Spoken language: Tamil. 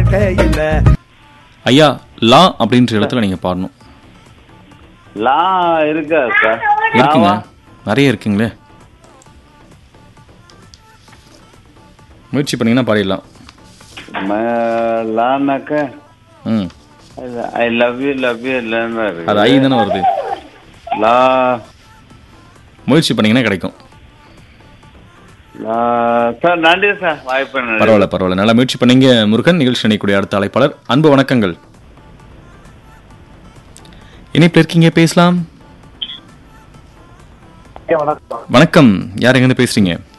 வாழ்க்கையில ஐயா லா அப்படின்ற இடத்துல நீங்க பாடணும் லா இருக்கா சார் இருக்குங்க லாவா? நிறைய இருக்குங்களே முயற்சி பண்ணீங்கன்னா பாடிடலாம் ம- லானாக்க ம் I love you love you இல்லைன்னு இருக்கு அது ஐ தானே வருது லா முயற்சி பண்ணீங்கன்னா கிடைக்கும் லா சார் நன்றி சார் வாய்ப்பு நன்றி பரவாயில்ல பரவாயில்ல நல்லா முயற்சி பண்ணீங்க முருகன் நிகழ்ச்சி நினைக்கூடிய அடுத்த அழைப்பாளர் அன்பு வணக்கங்கள் இணைப்பில் இருக்கீங்க பேசலாம் வணக்கம் யார் எங்கேருந்து பேசுறீங்க